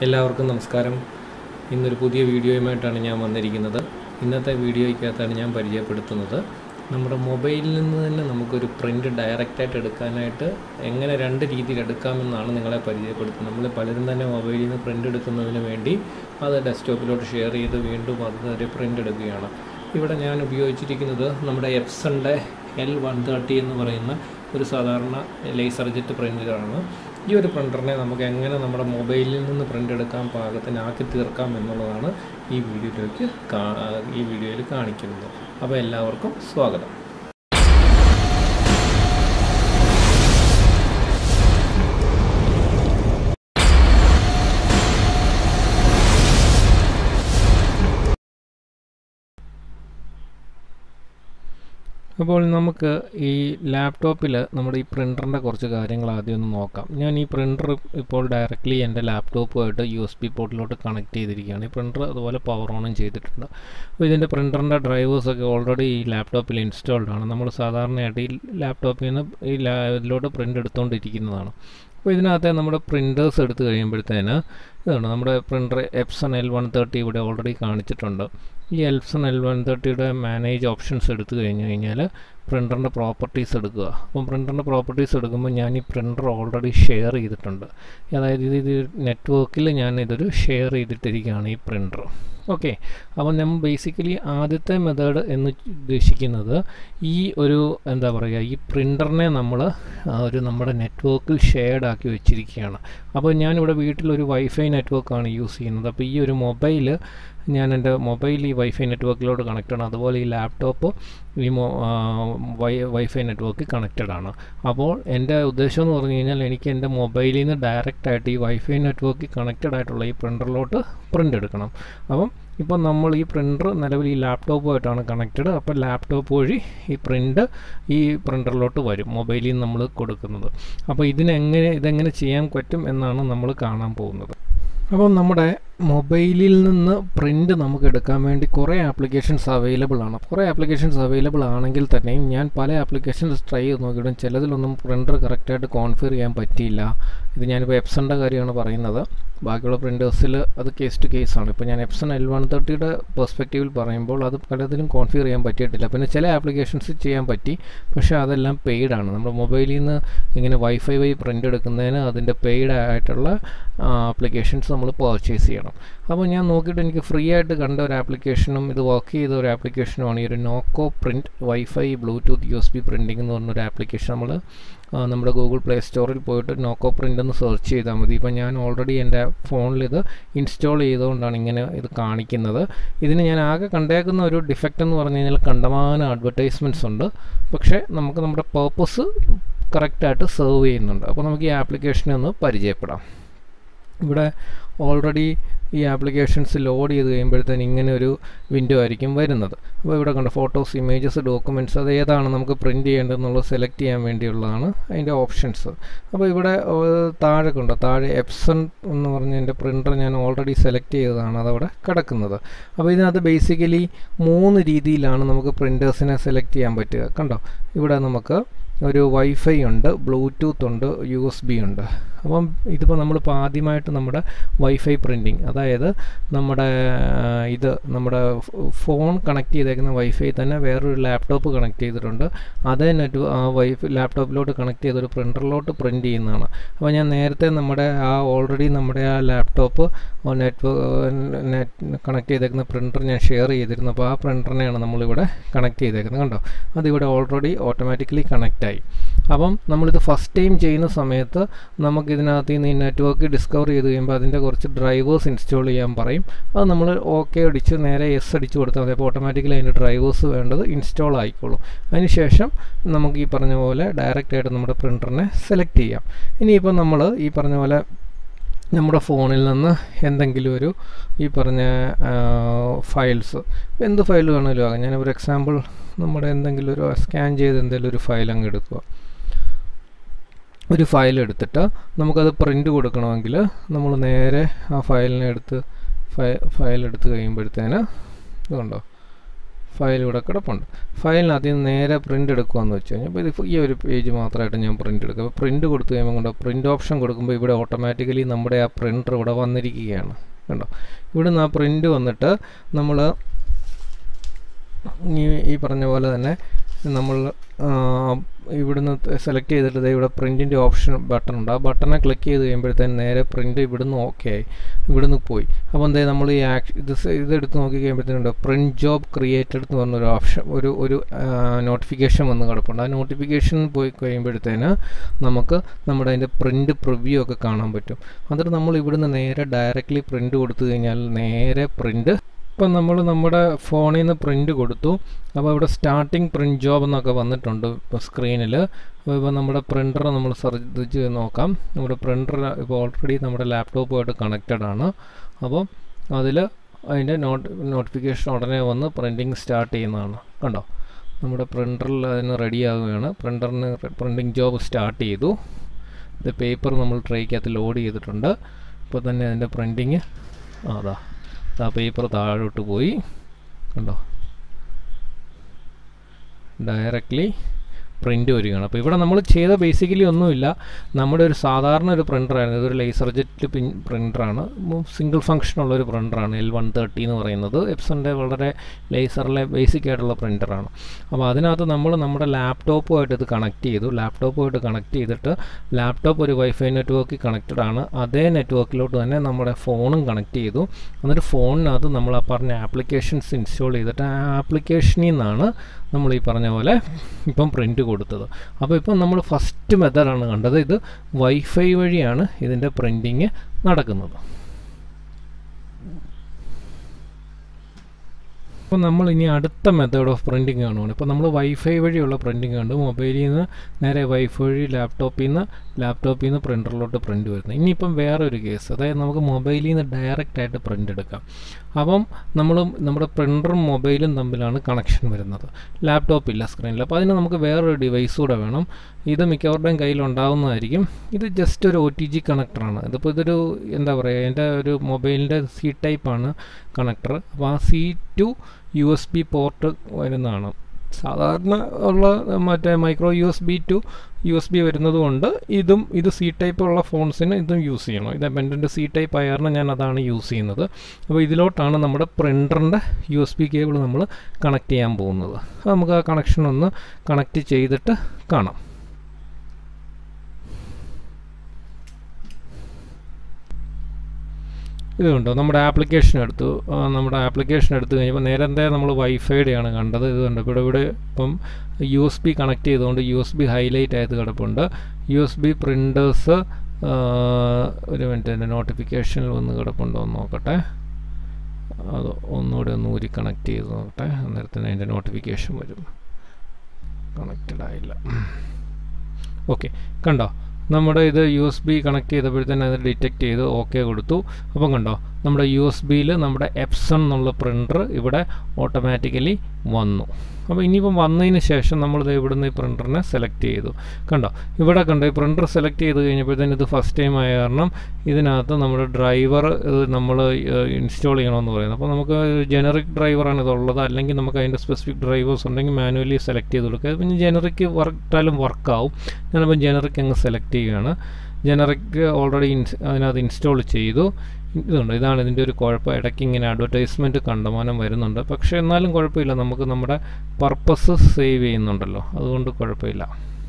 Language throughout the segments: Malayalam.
എല്ലാവർക്കും നമസ്കാരം ഇന്നൊരു പുതിയ വീഡിയോയുമായിട്ടാണ് ഞാൻ വന്നിരിക്കുന്നത് ഇന്നത്തെ വീഡിയോയ്ക്കകത്താണ് ഞാൻ പരിചയപ്പെടുത്തുന്നത് നമ്മുടെ മൊബൈലിൽ നിന്ന് തന്നെ നമുക്കൊരു പ്രിൻ്റ് ഡയറക്റ്റായിട്ട് എടുക്കാനായിട്ട് എങ്ങനെ രണ്ട് രീതിയിൽ എടുക്കാമെന്നാണ് നിങ്ങളെ പരിചയപ്പെടുത്തുന്നത് നമ്മൾ പലരും തന്നെ മൊബൈലിൽ നിന്ന് പ്രിൻ്റ് എടുക്കുന്നതിന് വേണ്ടി അത് ഡെസ്ക്ടോപ്പിലോട്ട് ഷെയർ ചെയ്ത് വീണ്ടും അത് ഒരു പ്രിൻ്റ് എടുക്കുകയാണ് ഇവിടെ ഞാൻ ഉപയോഗിച്ചിരിക്കുന്നത് നമ്മുടെ എപ്സണിൻ്റെ എൽ വൺ തേർട്ടി എന്ന് പറയുന്ന ഒരു സാധാരണ ലേസർ ജെറ്റ് പ്രിൻ്ററാണ് ഈ ഒരു പ്രിൻ്ററിനെ നമുക്ക് എങ്ങനെ നമ്മുടെ മൊബൈലിൽ നിന്ന് പ്രിൻ്റ് എടുക്കാൻ പാകത്തിനാക്കി തീർക്കാം എന്നുള്ളതാണ് ഈ വീഡിയോയിലേക്ക് കാ ഈ വീഡിയോയിൽ കാണിക്കുന്നത് അപ്പോൾ എല്ലാവർക്കും സ്വാഗതം അപ്പോൾ നമുക്ക് ഈ ലാപ്ടോപ്പിൽ നമ്മുടെ ഈ പ്രിൻ്ററിൻ്റെ കുറച്ച് കാര്യങ്ങൾ ആദ്യം ഒന്ന് നോക്കാം ഞാൻ ഈ പ്രിൻ്റർ ഇപ്പോൾ ഡയറക്റ്റ്ലി എൻ്റെ ലാപ്ടോപ്പുമായിട്ട് യു എസ് ബി പോർട്ടിലോട്ട് കണക്ട് ചെയ്തിരിക്കുകയാണ് ഈ പ്രിൻ്റർ അതുപോലെ പവർ ഓണും ചെയ്തിട്ടുണ്ട് അപ്പോൾ ഇതിൻ്റെ പ്രിൻ്ററിൻ്റെ ഡ്രൈവേഴ്സൊക്കെ ഓൾറെഡി ഈ ലാപ്ടോപ്പിൽ ഇൻസ്റ്റാൾഡ് ആണ് നമ്മൾ സാധാരണയായിട്ട് ഈ ലാപ്ടോപ്പിൽ നിന്ന് ഈ ലാ ഇതിലോട്ട് പ്രിൻ്റ് എടുത്തുകൊണ്ടിരിക്കുന്നതാണ് അപ്പോൾ ഇതിനകത്തെ നമ്മുടെ പ്രിൻറ്റേഴ്സ് എടുത്തു കഴിയുമ്പോഴത്തേന് ഇതാണ് നമ്മുടെ printer Epson L one thirty ഇവിടെ ഓൾറെഡി കാണിച്ചിട്ടുണ്ട് ഈ എൽസൺ എൽ വൺ തേർട്ടിയുടെ മാനേജ് ഓപ്ഷൻസ് എടുത്തു കഴിഞ്ഞ് കഴിഞ്ഞാൽ പ്രിൻ്ററിൻ്റെ പ്രോപ്പർട്ടീസ് എടുക്കുക അപ്പം പ്രിൻ്ററിൻ്റെ പ്രോപ്പർട്ടീസ് എടുക്കുമ്പോൾ ഞാൻ ഈ പ്രിൻ്റർ ഓൾറെഡി ഷെയർ ചെയ്തിട്ടുണ്ട് അതായത് ഇത് ഇത് നെറ്റ്വർക്കിൽ ഞാൻ ഇതൊരു ഷെയർ ചെയ്തിട്ടിരിക്കുകയാണ് ഈ പ്രിൻ്റർ ഓക്കെ അപ്പം നമ്മൾ ബേസിക്കലി ആദ്യത്തെ മെത്തേഡ് എന്ന് ഉദ്ദേശിക്കുന്നത് ഈ ഒരു എന്താ പറയുക ഈ പ്രിൻ്ററിനെ നമ്മൾ ഒരു നമ്മുടെ നെറ്റ്വർക്കിൽ ഷെയർഡ് ആക്കി വെച്ചിരിക്കുകയാണ് അപ്പോൾ ഞാനിവിടെ വീട്ടിലൊരു വൈഫൈ നെറ്റ്വർക്കാണ് യൂസ് ചെയ്യുന്നത് അപ്പോൾ ഈ ഒരു മൊബൈൽ ഞാൻ എൻ്റെ മൊബൈൽ ഈ വൈഫൈ നെറ്റ്വർക്കിലോട്ട് കണക്റ്റഡ് ആണ് അതുപോലെ ഈ ലാപ്ടോപ്പ് ഈ വൈ വൈഫൈ നെറ്റ്വർക്ക് കണക്റ്റഡ് ആണ് അപ്പോൾ എൻ്റെ ഉദ്ദേശം എന്ന് പറഞ്ഞു കഴിഞ്ഞാൽ എനിക്ക് എൻ്റെ മൊബൈലിൽ നിന്ന് ഡയറക്റ്റ് ആയിട്ട് ഈ വൈഫൈ നെറ്റ്വർക്കിൽ കണക്റ്റഡ് ആയിട്ടുള്ള ഈ പ്രിൻ്ററിലോട്ട് പ്രിൻ്റ് എടുക്കണം അപ്പം ഇപ്പം നമ്മൾ ഈ പ്രിൻ്റർ നിലവിൽ ഈ ലാപ്ടോപ്പുമായിട്ടാണ് കണക്റ്റഡ് അപ്പോൾ ലാപ്ടോപ്പ് വഴി ഈ പ്രിൻ്റ് ഈ പ്രിൻ്ററിലോട്ട് വരും മൊബൈലിൽ നിന്ന് നമ്മൾ കൊടുക്കുന്നത് അപ്പോൾ ഇതിനെങ്ങനെ ഇതെങ്ങനെ ചെയ്യാൻ പറ്റും എന്നാണ് നമ്മൾ കാണാൻ പോകുന്നത് അപ്പോൾ നമ്മുടെ മൊബൈലിൽ നിന്ന് പ്രിൻ്റ് നമുക്ക് എടുക്കാൻ വേണ്ടി കുറേ ആപ്ലിക്കേഷൻസ് അവൈലബിൾ ആണ് കുറേ ആപ്ലിക്കേഷൻസ് അവൈലബിൾ ആണെങ്കിൽ തന്നെയും ഞാൻ പല ആപ്ലിക്കേഷൻസ് ട്രൈ ചെയ്ത് നോക്കിയിട്ടും ചിലതിലൊന്നും പ്രിൻ്റർ കറക്റ്റായിട്ട് കോൺഫിഗർ ചെയ്യാൻ പറ്റിയില്ല ഇത് ഞാനിപ്പോൾ എപ്സണിൻ്റെ കാര്യമാണ് പറയുന്നത് ബാക്കിയുള്ള പ്രിൻറ്റേഴ്സിൽ അത് കേസ് ടു കേസ് ആണ് ഇപ്പോൾ ഞാൻ എപ്സൺ എൽ വൺ തേർട്ടിയുടെ പെർസ്പെക്റ്റീവിൽ പറയുമ്പോൾ അത് പലതിലും കോൺഫിഗർ ചെയ്യാൻ പറ്റിയിട്ടില്ല പിന്നെ ചില ആപ്ലിക്കേഷൻസ് ചെയ്യാൻ പറ്റി പക്ഷേ അതെല്ലാം പെയ്ഡ് ആണ് നമ്മുടെ മൊബൈലിൽ നിന്ന് ഇങ്ങനെ വൈഫൈ വഴി പ്രിൻ്റ് എടുക്കുന്നതിന് അതിൻ്റെ പെയ്ഡ് ആയിട്ടുള്ള ആപ്ലിക്കേഷൻസ് നമ്മൾ പർച്ചേസ് ചെയ്യണം അപ്പോൾ ഞാൻ നോക്കിയിട്ട് എനിക്ക് ഫ്രീ ആയിട്ട് കണ്ട ഒരു ആപ്ലിക്കേഷനും ഇത് വർക്ക് ചെയ്ത ഒരു ആപ്ലിക്കേഷനുമാണ് ഈ ഒരു നോക്കോ print wifi bluetooth U S B printing എന്ന് പറഞ്ഞൊരു ആപ്ലിക്കേഷൻ നമ്മൾ നമ്മുടെ ഗൂഗിൾ പ്ലേ സ്റ്റോറിൽ പോയിട്ട് നോക്കോ പ്രിൻ്റ് എന്ന് സെർച്ച് ചെയ്താൽ മതി ഇപ്പം ഞാൻ ഓൾറെഡി എൻ്റെ ഫോണിൽ ഇത് ഇൻസ്റ്റാൾ ചെയ്തുകൊണ്ടാണ് ഇങ്ങനെ ഇത് കാണിക്കുന്നത് ഇതിന് ഞാൻ ആകെ കണ്ടേക്കുന്ന ഒരു ഡിഫക്റ്റ് എന്ന് പറഞ്ഞു കഴിഞ്ഞാൽ കണ്ടമാനം അഡ്വർടൈസ്മെൻറ്റ്സ് ഉണ്ട് പക്ഷേ നമുക്ക് നമ്മുടെ പേർപ്പസ് കറക്റ്റായിട്ട് സെർവ് ചെയ്യുന്നുണ്ട് അപ്പോൾ നമുക്ക് ഈ ആപ്ലിക്കേഷനെ ഒന്ന് പരിചയപ്പെടാം ഇവിടെ ഓൾറെഡി ഈ ആപ്ലിക്കേഷൻസ് ലോഡ് ചെയ്ത് കഴിയുമ്പോഴത്തേന് ഇങ്ങനെ ഒരു വിൻഡോ ആയിരിക്കും വരുന്നത് അപ്പോൾ ഇവിടെ കണ്ട ഫോട്ടോസ് ഇമേജസ് ഡോക്യുമെൻറ്റ്സ് അത് ഏതാണ് നമുക്ക് പ്രിൻറ്റ് ചെയ്യേണ്ടതെന്നുള്ളത് സെലക്ട് ചെയ്യാൻ വേണ്ടിയുള്ളതാണ് അതിൻ്റെ ഓപ്ഷൻസ് അപ്പോൾ ഇവിടെ താഴെ കണ്ടോ താഴെ എപ്സൺ എന്ന് പറഞ്ഞ എൻ്റെ പ്രിൻ്റർ ഞാൻ ഓൾറെഡി സെലക്ട് ചെയ്തതാണ് അതവിടെ കിടക്കുന്നത് അപ്പോൾ ഇതിനകത്ത് ബേസിക്കലി മൂന്ന് രീതിയിലാണ് നമുക്ക് പ്രിൻറ്റേഴ്സിനെ സെലക്ട് ചെയ്യാൻ പറ്റുക കണ്ടോ ഇവിടെ നമുക്ക് ഒരു വൈഫൈ ഉണ്ട് ബ്ലൂടൂത്ത് ഉണ്ട് യു എസ് ബി ഉണ്ട് അപ്പം ഇതിപ്പോൾ നമ്മളിപ്പോൾ ആദ്യമായിട്ട് നമ്മുടെ വൈഫൈ പ്രിൻറ്റിങ് അതായത് നമ്മുടെ ഇത് നമ്മുടെ ഫോൺ കണക്ട് ചെയ്തേക്കുന്ന വൈഫൈ തന്നെ വേറൊരു ലാപ്ടോപ്പ് കണക്ട് ചെയ്തിട്ടുണ്ട് അതേ നെറ്റ് ആ വൈഫൈ ലാപ്ടോപ്പിലോട്ട് കണക്ട് ചെയ്തൊരു പ്രിൻ്ററിലോട്ട് പ്രിൻറ്റ് ചെയ്യുന്നതാണ് അപ്പോൾ ഞാൻ നേരത്തെ നമ്മുടെ ആ ഓൾറെഡി നമ്മുടെ ആ ലാപ്ടോപ്പ് നെറ്റ്വർക്ക് നെറ്റ് കണക്ട് ചെയ്തേക്കുന്ന പ്രിൻ്റർ ഞാൻ ഷെയർ ചെയ്തിരുന്നു അപ്പോൾ ആ പ്രിൻ്ററിനെയാണ് നമ്മളിവിടെ കണക്ട് ചെയ്തേക്കുന്നത് കണ്ടോ അതിവിടെ ഓൾറെഡി ഓട്ടോമാറ്റിക്കലി കണക്റ്റ് ആയി അപ്പം നമ്മളിത് ഫസ്റ്റ് ടൈം ചെയ്യുന്ന സമയത്ത് നമുക്ക് ഇതിനകത്ത് നിന്ന് ഈ നെറ്റ്വർക്ക് ഡിസ്കവർ ചെയ്ത് കഴിയുമ്പോൾ അതിൻ്റെ കുറച്ച് ഡ്രൈവേഴ്സ് ഇൻസ്റ്റാൾ ചെയ്യാൻ പറയും അത് നമ്മൾ ഓക്കെ അടിച്ച് നേരെ എസ് അടിച്ച് കൊടുത്താൽ മതി അപ്പോൾ ഓട്ടോമാറ്റിക്കലി അതിൻ്റെ ഡ്രൈവേഴ്സ് വേണ്ടത് ഇൻസ്റ്റാൾ ആയിക്കോളും അതിനുശേഷം നമുക്ക് ഈ പറഞ്ഞ പോലെ ഡയറക്റ്റ് ആയിട്ട് നമ്മുടെ പ്രിൻ്ററിനെ സെലക്ട് ചെയ്യാം ഇനിയിപ്പോൾ നമ്മൾ ഈ പറഞ്ഞ പോലെ നമ്മുടെ ഫോണിൽ നിന്ന് എന്തെങ്കിലും ഒരു ഈ പറഞ്ഞ ഫയൽസ് എന്ത് ഫയൽ വേണമെങ്കിലും ആകാം ഞാൻ ഒരു എക്സാമ്പിൾ നമ്മുടെ എന്തെങ്കിലും ഒരു സ്കാൻ ചെയ്ത് എന്തെങ്കിലും ഒരു ഫയൽ അങ്ങ് എടുക്കുക ഒരു ഫയൽ എടുത്തിട്ട് നമുക്കത് പ്രിൻ്റ് കൊടുക്കണമെങ്കിൽ നമ്മൾ നേരെ ആ ഫയലിനെ എടുത്ത് ഫയൽ എടുത്ത് കഴിയുമ്പോഴത്തേന് ഇതുണ്ടോ ഫയൽ ഇവിടെ കിടപ്പുണ്ട് ഫയലിനകത്ത് നിന്ന് നേരെ പ്രിൻ്റ് എടുക്കുകയെന്ന് വെച്ച് കഴിഞ്ഞാൽ ഇപ്പോൾ ഇത് ഈ ഒരു പേജ് മാത്രമായിട്ട് ഞാൻ പ്രിൻ്റ് എടുക്കും അപ്പോൾ പ്രിൻ്റ് കൊടുത്തു കഴിയുമ്പോൾ കണ്ടോ പ്രിൻ്റ് ഓപ്ഷൻ കൊടുക്കുമ്പോൾ ഇവിടെ ഓട്ടോമാറ്റിക്കലി നമ്മുടെ ആ പ്രിൻ്റർ ഇവിടെ വന്നിരിക്കുകയാണ് കണ്ടോ ഇവിടുന്ന് ആ പ്രിൻ്റ് വന്നിട്ട് നമ്മൾ ഈ ഈ പറഞ്ഞ പോലെ തന്നെ നമ്മൾ ഇവിടുന്ന് സെലക്ട് ചെയ്തിട്ട് ദേ ഇവിടെ പ്രിൻറ്റിൻ്റെ ഓപ്ഷൻ ബട്ടൺ ഉണ്ട് ആ ബട്ടണെ ക്ലിക്ക് ചെയ്ത് കഴിയുമ്പോഴത്തേന് നേരെ പ്രിൻ്റ് ഇവിടുന്ന് ഓക്കെ ആയി ഇവിടുന്ന് പോയി അപ്പോൾ എന്തേ നമ്മൾ ഈ ആക്ഷൻ ഇത് സ- ഇതെടുത്ത് നോക്കി കഴിയുമ്പോഴത്തേനുണ്ട് പ്രിൻറ്റ് ജോബ് ക്രിയേറ്റഡ് എന്ന് പറഞ്ഞൊരു ഓപ്ഷൻ ഒരു ഒരു നോട്ടിഫിക്കേഷൻ വന്ന് കിടപ്പുണ്ട് ആ നോട്ടിഫിക്കേഷൻ പോയി കഴിയുമ്പോഴത്തേന് നമുക്ക് നമ്മുടെ അതിൻ്റെ പ്രിൻ്റ് പ്രിവ്യൂ ഒക്കെ കാണാൻ പറ്റും എന്നിട്ട് നമ്മൾ ഇവിടുന്ന് നേരെ ഡയറക്റ്റ്ലി പ്രിൻ്റ് കൊടുത്തു കഴിഞ്ഞാൽ നേരെ പ്രിൻ്റ് ഇപ്പം നമ്മൾ നമ്മുടെ ഫോണിൽ നിന്ന് പ്രിൻ്റ് കൊടുത്തു അപ്പോൾ ഇവിടെ സ്റ്റാർട്ടിങ് പ്രിൻ്റ് ജോബ് എന്നൊക്കെ വന്നിട്ടുണ്ട് ഇപ്പോൾ സ്ക്രീനിൽ അപ്പോൾ ഇപ്പോൾ നമ്മുടെ പ്രിൻ്റർ നമ്മൾ ശ്രദ്ധിച്ച് നോക്കാം നമ്മുടെ പ്രിൻ്റർ ഇപ്പോൾ ഓൾറെഡി നമ്മുടെ ലാപ്ടോപ്പുമായിട്ട് കണക്റ്റഡ് ആണ് അപ്പോൾ അതിൽ അതിൻ്റെ നോട്ട് നോട്ടിഫിക്കേഷൻ ഉടനെ വന്ന് പ്രിൻറ്റിങ് സ്റ്റാർട്ട് ചെയ്യുന്നതാണ് കണ്ടോ നമ്മുടെ പ്രിൻ്ററിൽ അതിന് റെഡി ആവുകയാണ് പ്രിൻ്ററിന് പ്രിൻറ്റിങ് ജോബ് സ്റ്റാർട്ട് ചെയ്തു ഇത് പേപ്പർ നമ്മൾ ട്രേക്കകത്ത് ലോഡ് ചെയ്തിട്ടുണ്ട് ഇപ്പോൾ തന്നെ അതിൻ്റെ പ്രിൻറ്റിങ് അതാ ആ പേപ്പർ താഴോട്ട് പോയി കണ്ടോ ഡയറക്റ്റ്ലി പ്രിൻ്റ് വരികയാണ് അപ്പോൾ ഇവിടെ നമ്മൾ ചെയ്ത ബേസിക്കലി ഒന്നുമില്ല നമ്മുടെ ഒരു സാധാരണ ഒരു പ്രിൻ്ററായിരുന്നു ഇതൊരു ലേസർ ജെറ്റ് പിൻ പ്രിൻ്ററാണ് സിംഗിൾ ഫംഗ്ഷൻ ഉള്ള ഒരു പ്രിൻ്ററാണ് എൽ വൺ തേർട്ടി എന്ന് പറയുന്നത് എപ്സൻ്റെ വളരെ ലേസറിലെ ബേസിക് ആയിട്ടുള്ള പ്രിൻ്ററാണ് അപ്പോൾ അതിനകത്ത് നമ്മൾ നമ്മുടെ ലാപ്ടോപ്പുമായിട്ട് ഇത് കണക്ട് ചെയ്തു ലാപ്ടോപ്പുമായിട്ട് കണക്ട് ചെയ്തിട്ട് ലാപ്ടോപ്പ് ഒരു വൈഫൈ നെറ്റ്വർക്കിൽ കണക്റ്റഡ് ആണ് അതേ നെറ്റ്വർക്കിലോട്ട് തന്നെ നമ്മുടെ ഫോണും കണക്ട് ചെയ്തു എന്നിട്ട് ഫോണിനകത്ത് നമ്മൾ ആ പറഞ്ഞ ആപ്ലിക്കേഷൻസ് ഇൻസ്റ്റാൾ ചെയ്തിട്ട് ആ ആപ്ലിക്കേഷനിൽ നിന്നാണ് നമ്മൾ ഈ പറഞ്ഞ പോലെ ഇപ്പം പ്രിൻ്റ് കൊടുത്തത് അപ്പോൾ ഇപ്പം നമ്മൾ ഫസ്റ്റ് മെത്തഡാണ് കണ്ടത് ഇത് വൈഫൈ വഴിയാണ് ഇതിൻ്റെ പ്രിൻറ്റിങ് നടക്കുന്നത് അപ്പോൾ നമ്മൾ ഇനി അടുത്ത മെത്തേഡ് ഓഫ് പ്രിൻറ്റിങ് കാണുകയാണ് ഇപ്പോൾ നമ്മൾ വൈഫൈ വഴിയുള്ള പ്രിൻറ്റിങ് കണ്ടു മൊബൈലിൽ നിന്ന് നേരെ വൈഫൈ വഴി ലാപ്ടോപ്പിൽ നിന്ന് ലാപ്ടോപ്പിൽ നിന്ന് പ്രിൻ്ററിലോട്ട് പ്രിൻ്റ് വരുന്നത് ഇനിയിപ്പം വേറൊരു കേസ് അതായത് നമുക്ക് മൊബൈലിൽ നിന്ന് ഡയറക്റ്റ് ആയിട്ട് പ്രിൻ്റ് എടുക്കാം അപ്പം നമ്മൾ നമ്മുടെ പ്രിൻ്ററും മൊബൈലും തമ്മിലാണ് കണക്ഷൻ വരുന്നത് ലാപ്ടോപ്പ് ഇല്ല സ്ക്രീനിൽ അപ്പോൾ അതിന് നമുക്ക് വേറൊരു ഡിവൈസ് കൂടെ വേണം ഇത് മിക്കവരുടെയും കയ്യിൽ ഉണ്ടാവുന്നതായിരിക്കും ഇത് ജസ്റ്റ് ഒരു ഒ ടി ജി കണക്ടറാണ് ഇതിപ്പോൾ ഇതൊരു എന്താ പറയുക എൻ്റെ ഒരു മൊബൈലിൻ്റെ സി ടൈപ്പാണ് കണക്ടർ അപ്പോൾ ആ C to U S B port വരുന്നതാണ് സാധാരണ ഉള്ള മറ്റേ micro U S B to U S B വരുന്നത് കൊണ്ട് ഇതും ഇത് സി ടൈപ്പ് ഉള്ള ഫോൺസിന് ഇതും യൂസ് ചെയ്യണം ഇത് എൻ്റെ സി ടൈപ്പ് ആയ കാരണം ഞാൻ അതാണ് യൂസ് ചെയ്യുന്നത് അപ്പോൾ ഇതിലോട്ടാണ് നമ്മുടെ പ്രിൻ്ററിൻ്റെ യു എസ് ബി കേബിൾ നമ്മൾ കണക്ട് ചെയ്യാൻ പോകുന്നത് അത് നമുക്ക് ആ കണക്ഷൻ ഒന്ന് കണക്ട് ചെയ്തിട്ട് കാണാം ഇത് കണ്ടോ നമ്മുടെ ആപ്ലിക്കേഷൻ എടുത്തു ആ, നമ്മുടെ ആപ്ലിക്കേഷൻ എടുത്തു കഴിഞ്ഞപ്പോൾ നേരത്തെ നമ്മൾ വൈഫൈയുടെയാണ് കണ്ടത് ഇത് കണ്ടോ ഇവിടെ ഇവിടെ ഇപ്പം യു എസ് ബി കണക്ട് ചെയ്തുകൊണ്ട് യു എസ് ബി ഹൈലൈറ്റ് ആയത് കിടപ്പുണ്ട് യു എസ് ബി പ്രിൻറ്റേഴ്സ് ഒരു മിനിറ്റ് എൻ്റെ നോട്ടിഫിക്കേഷനിൽ വന്ന് കിടപ്പുണ്ടോ എന്ന് നോക്കട്ടെ അത് ഒന്നുകൂടെ ഒന്ന് ഊരി കണക്ട് ചെയ്ത് നോക്കട്ടെ അന്നേരത്തിന് അതിൻ്റെ നോട്ടിഫിക്കേഷൻ വരും കണക്റ്റഡ് ആയില്ല ഓക്കെ കണ്ടോ നമ്മുടെ ഇത് യു എസ് ബി കണക്ട് ചെയ്തപ്പോഴത്തേന് അത് ഡിറ്റക്ട് ചെയ്ത് ഓക്കെ കൊടുത്തു അപ്പം കണ്ടോ നമ്മുടെ യു എസ് ബിയിൽ നമ്മുടെ എപ്സൺ എന്നുള്ള പ്രിൻ്റർ ഇവിടെ ഓട്ടോമാറ്റിക്കലി വന്നു അപ്പോൾ ഇനിയിപ്പം വന്നതിന് ശേഷം നമ്മൾ ഇത് ഇവിടുന്ന് ഈ പ്രിൻ്ററിനെ സെലക്ട് ചെയ്തു കണ്ടോ ഇവിടെ കണ്ടോ ഈ പ്രിൻ്റർ സെലക്ട് ചെയ്ത് കഴിഞ്ഞപ്പോഴത്തേന് ഇത് ഫസ്റ്റ് ടൈം ആയ കാരണം ഇതിനകത്ത് നമ്മുടെ ഡ്രൈവർ നമ്മൾ ഇൻസ്റ്റാൾ ചെയ്യണമെന്ന് പറയുന്നത് അപ്പോൾ നമുക്ക് ജനറിക് ഡ്രൈവറാണ് ഇതുള്ളത് അല്ലെങ്കിൽ നമുക്ക് അതിൻ്റെ സ്പെസിഫിക് ഡ്രൈവേഴ്സ് ഉണ്ടെങ്കിൽ മാനുവലി സെലക്ട് ചെയ്ത് കൊടുക്കുക പിന്നെ ജനറിക് വർക്കിട്ടാലും വർക്കാവും ഞാനിപ്പോൾ ജനറിക് അങ്ങ് സെലക്ട് ചെയ്യുകയാണ് ജനറിക് ഓൾറെഡി ഇൻസ് അതിനകത്ത് ഇൻസ്റ്റാൾ ചെയ്തു ഇതുണ്ട് ഇതാണ് ഇതിൻ്റെ ഒരു കുഴപ്പം ഇടയ്ക്ക് ഇങ്ങനെ അഡ്വർടൈസ്മെൻറ്റ് കണ്ടമാനം വരുന്നുണ്ട് പക്ഷേ എന്നാലും കുഴപ്പമില്ല നമുക്ക് നമ്മുടെ പർപ്പസ് സേവ് ചെയ്യുന്നുണ്ടല്ലോ അതുകൊണ്ട് കുഴപ്പമില്ല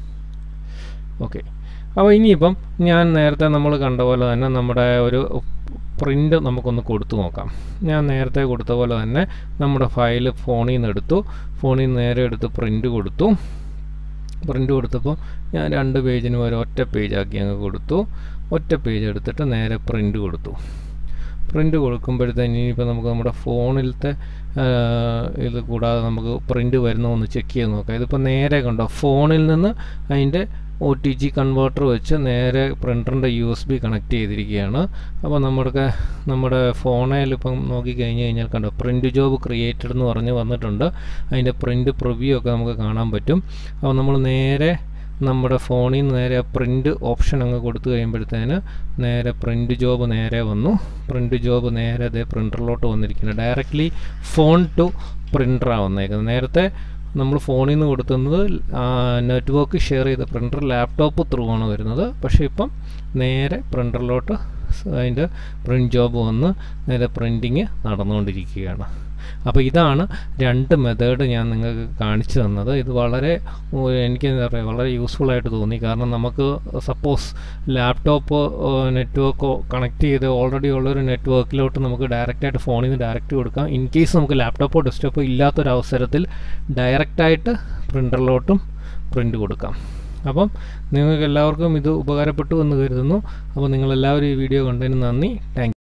ഓക്കെ അപ്പോൾ ഇനിയിപ്പം ഞാൻ നേരത്തെ നമ്മൾ കണ്ട പോലെ തന്നെ നമ്മുടെ ഒരു പ്രിൻ്റ് നമുക്കൊന്ന് കൊടുത്തു നോക്കാം ഞാൻ നേരത്തെ കൊടുത്ത പോലെ തന്നെ നമ്മുടെ ഫയൽ ഫോണിൽ നിന്ന് എടുത്തു ഫോണിൽ നിന്ന് നേരെ എടുത്ത് പ്രിൻ്റ് കൊടുത്തു പ്രിൻ്റ് കൊടുത്തപ്പോൾ ഞാൻ രണ്ട് പേജിന് പകരം ഒറ്റ പേജാക്കി അങ്ങ് കൊടുത്തു ഒറ്റ പേജ് എടുത്തിട്ട് നേരെ പ്രിൻ്റ് കൊടുത്തു പ്രിൻ്റ് കൊടുക്കുമ്പോഴത്തേന് ഇനിയിപ്പോൾ നമുക്ക് നമ്മുടെ ഫോണിലത്തെ ഇത് കൂടാതെ നമുക്ക് പ്രിൻ്റ് വരുന്നോ ഒന്ന് ചെക്ക് ചെയ്ത് നോക്കാം ഇതിപ്പോൾ നേരെ കണ്ടോ ഫോണിൽ നിന്ന് അതിൻ്റെ ഒ ടി ജി കൺവേർട്ടർ വെച്ച് നേരെ പ്രിൻ്ററിൻ്റെ യു എസ് ബി കണക്ട് ചെയ്തിരിക്കുകയാണ് അപ്പോൾ നമ്മുടെ നമ്മുടെ ഫോണിൽ ഇപ്പം നോക്കിക്കഴിഞ്ഞ് കഴിഞ്ഞാൽ കണ്ടോ പ്രിൻ്റ് ജോബ് ക്രിയേറ്റഡ് എന്ന് പറഞ്ഞ് വന്നിട്ടുണ്ട് അതിൻ്റെ പ്രിൻ്റ് പ്രിവ്യൂ ഒക്കെ നമുക്ക് കാണാൻ പറ്റും അപ്പോൾ നമ്മൾ നേരെ നമ്മുടെ ഫോണിൽ നിന്ന് നേരെ പ്രിൻ്റ് ഓപ്ഷൻ അങ്ങ് കൊടുത്തു കഴിയുമ്പോഴത്തേന് നേരെ പ്രിൻ്റ് ജോബ് നേരെ വന്നു പ്രിൻ്റ് ജോബ് നേരെ അതേ പ്രിൻ്ററിലോട്ട് വന്നിരിക്കുന്നു ഡയറക്റ്റ്ലി ഫോൺ ടു പ്രിൻ്ററാണ് വന്നേക്കുന്നത് നേരത്തെ നമ്മൾ ഫോണിൽ നിന്ന് കൊടുക്കുന്നത് നെറ്റ്വർക്ക് ഷെയർ ചെയ്ത പ്രിൻ്റർ ലാപ്ടോപ്പ് ത്രൂ ആണ് വരുന്നത് പക്ഷേ ഇപ്പം നേരെ പ്രിൻ്ററിലോട്ട് അതിൻ്റെ പ്രിൻ്റ് ജോബ് വന്ന് നേരെ പ്രിൻറ്റിങ് നടന്നുകൊണ്ടിരിക്കുകയാണ് അപ്പോൾ ഇതാണ് രണ്ട് മെത്തേഡ് ഞാൻ നിങ്ങൾക്ക് കാണിച്ചു തന്നത് ഇത് വളരെ എനിക്ക് എന്താ പറയുക വളരെ യൂസ്ഫുൾ ആയിട്ട് തോന്നി കാരണം നമുക്ക് സപ്പോസ് ലാപ്ടോപ്പ് നെറ്റ്വർക്കോ കണക്ട് ചെയ്ത് ഓൾറെഡി ഉള്ളൊരു നെറ്റ്വർക്കിലോട്ട് നമുക്ക് ഡയറക്റ്റായിട്ട് ഫോണിൽ നിന്ന് ഡയറക്റ്റ് കൊടുക്കാം ഇൻ കേസ് നമുക്ക് ലാപ്ടോപ്പോ ഡെസ്ക്ടോപ്പോ ഇല്ലാത്തൊരവസരത്തിൽ ഡയറക്റ്റായിട്ട് പ്രിൻ്ററിലോട്ടും പ്രിൻ്റ് കൊടുക്കാം അപ്പം നിങ്ങൾക്ക് എല്ലാവർക്കും ഇത് ഉപകാരപ്പെട്ടു എന്ന് കരുതുന്നു അപ്പോൾ നിങ്ങളെല്ലാവരും ഈ വീഡിയോ കണ്ടതിന് നന്ദി താങ്ക്